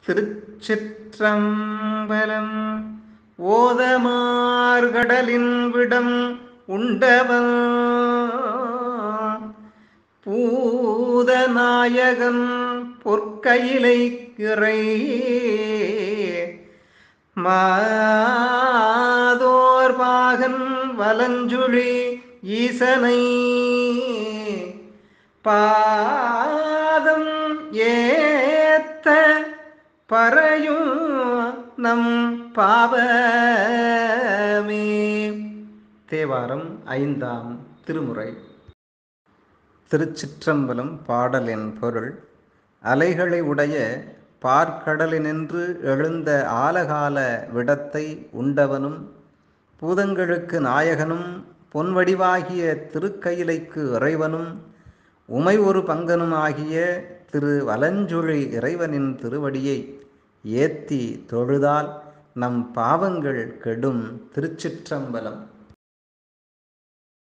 திருச்சிற்றம்பலம் ஓதமார்கடலின் விடம் உண்டவன் பூதநாயகன் பொற்கையிலை கிறை மாதோர் பாகன் வலஞ்சுழி ஈசனை பாதம் ஏத்த பறையும் நம் பாவமே தேவாரம் ஐந்தாம் திருமுறை திருச்சிற்றம்பலம் பாடலின் பொருள் அலைகளை உடைய பார்க்கடலினின்று எழுந்த ஆலகால விடத்தை உண்டவனும் பூதங்களுக்கு நாயகனும் பொன்வடிவாகிய திருக்கயிலைக்கு இறைவனும் உமை ஒரு பங்கனும் ஆகிய திரு வலஞ்சுழி இறைவனின் திருவடியை ஏத்தி தொழுதால் நம் பாவங்கள் கெடும் திருச்சிற்றம்பலம்